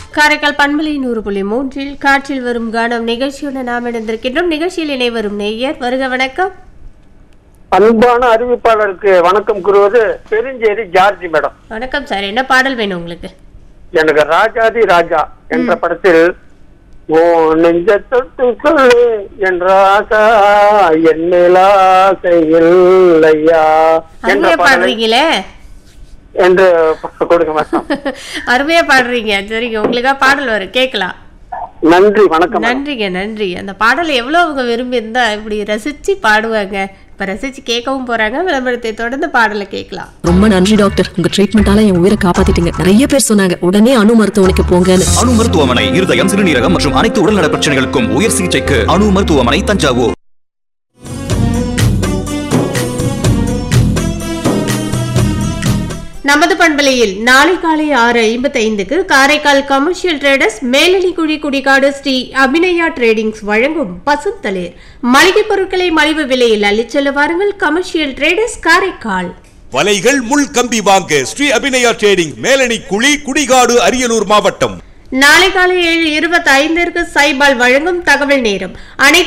காரைக்கால் பண்பலை நூறு புள்ளி மூன்றில் காற்றில் வரும் கானம் நிகழ்ச்சியுடன் நாம் இணைந்திருக்கின்றோம் நிகழ்ச்சியில் இணைவரும் நேயர் வருக வணக்கம் அன்பான அறிவிப்பாளருக்கு வணக்கம் கூறுவது பெருஞ்சேரி ஜார்ஜி மேடம் வணக்கம் சார் என்ன பாடல் வேணும் உங்களுக்கு எனக்கு ராஜாதி ராஜா என்ற படத்தில் ஓ நெஞ்ச தொட்டு சொல்லு என்ற ஆசா என் மேலாசை இல்லையா என்ற அருமையா பாடலை பாடுறீங்களே என்று கொடுக்க மாட்டோம் அருமையா பாடுறீங்க சரிங்க உங்களுக்கா பாடல் வரும் கேட்கலாம் நன்றி வணக்கம் மேடம். நன்றிங்க நன்றி அந்த பாடலை எவ்வளவு அவங்க விரும்பி இருந்தா இப்படி ரசிச்சு பாடுவாங்க இப்ப ரசிச்சு கேட்கவும் போறாங்க விளம்பரத்தை தொடர்ந்து பாடலை கேட்கலாம் ரொம்ப நன்றி டாக்டர் உங்க ட்ரீட்மெண்டால என் உயிரை காப்பாத்திட்டீங்க நிறைய பேர் சொன்னாங்க உடனே அணு மருத்துவமனைக்கு போங்கன்னு அணு மருத்துவமனை இருதயம் சிறுநீரகம் மற்றும் அனைத்து உடல்நல பிரச்சனைகளுக்கும் உயர் சிகிச்சைக்கு அணு மருத்துவமனை தஞ்சாவூர் நமது பண்பலையில் நாளை காலை ஆறு ஐம்பத்தி ஐந்துக்கு Karaikal commercial traders Melanikuzhi Kudikadu Sri Abhinaya tradings வழங்கும் பசுந்தளிர் மளிகை பொருட்களை மலிவு விலையில் அள்ளிச் வாருங்கள் கமர்ஷியல் ட்ரேடர்ஸ் காரைக்கால் வலைகள் முள் கம்பி வாங்க ஸ்ரீ அபிநயா ட்ரேடிங் மேலணி குழி குடிகாடு அரியலூர் மாவட்டம் நாளை காலை ஏழு இருபத்தி ஐந்திற்கு சைபால் வழங்கும் தகவல் நேரம் அனைத்து